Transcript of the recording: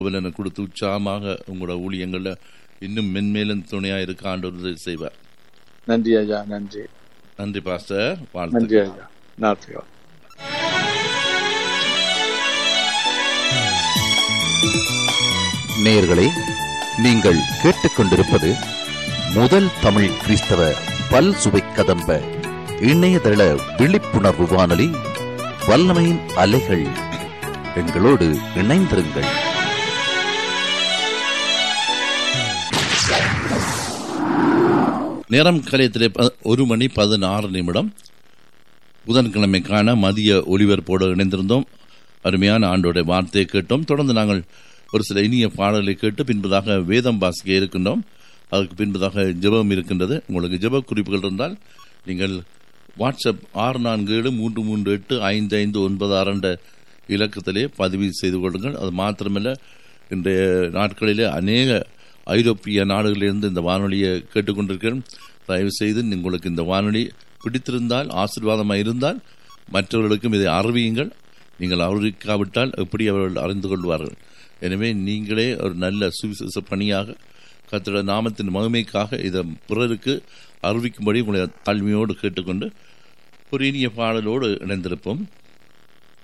பலனை கொடுத்து உற்சாகமாக உங்களோட ஊழியங்கள்ல இன்னும் மென்மேலும் துணையா இருக்க ஆண்டு செய்வார் நன்றி ஐயா நன்றி நன்றி பாஸ்டர் வாழ்த்து நன்றி ஐயா நன்றி நேயர்களே நீங்கள் கேட்டுக்கொண்டிருப்பது முதல் தமிழ் கிறிஸ்தவ பல் சுவை கதம்ப இணையதள விழிப்புணர்வு வானொலி வல்லமையின் அலைகள் எங்களோடு இணைந்திருங்கள் நேரம் கலையத்திலே ப- ஒரு மணி பதினாறு நிமிடம் புதன்கிழமைக்கான மதிய ஒளிபரப்போடு இணைந்திருந்தோம் அருமையான ஆண்டோட வார்த்தையை கேட்டோம் தொடர்ந்து நாங்கள் ஒரு சில இனிய பாடல்களை கேட்டு பின்பதாக வேதம் வாசிக்க இருக்கின்றோம் அதற்கு பின்பதாக ஜெபம் இருக்கின்றது உங்களுக்கு ஜெப குறிப்புகள் இருந்தால் நீங்கள் வாட்ஸ்அப் ஆறு நான்கு ஏழு மூன்று மூன்று எட்டு ஐந்து ஐந்து ஒன்பது ஆறு என்ற இலக்கத்திலே பதிவு செய்து கொள்ளுங்கள் அது மாத்திரமல்ல இன்றைய நாட்களிலே அநேக ஐரோப்பிய நாடுகளிலிருந்து இந்த வானொலியை கேட்டுக்கொண்டிருக்கிறேன் தயவு செய்து உங்களுக்கு இந்த வானொலி பிடித்திருந்தால் ஆசீர்வாதமாக இருந்தால் மற்றவர்களுக்கும் இதை அறிவியுங்கள் நீங்கள் அறிவிக்காவிட்டால் எப்படி அவர்கள் அறிந்து கொள்வார்கள் எனவே நீங்களே ஒரு நல்ல சுவிசேஷ பணியாக கர்த்தருடைய நாமத்தின் மகிமைக்காக இதை பிறருக்கு அறிவிக்கும்படி உங்களை தாழ்மையோடு கேட்டுக்கொண்டு ஒரு இனிய பாடலோடு இணைந்திருப்போம்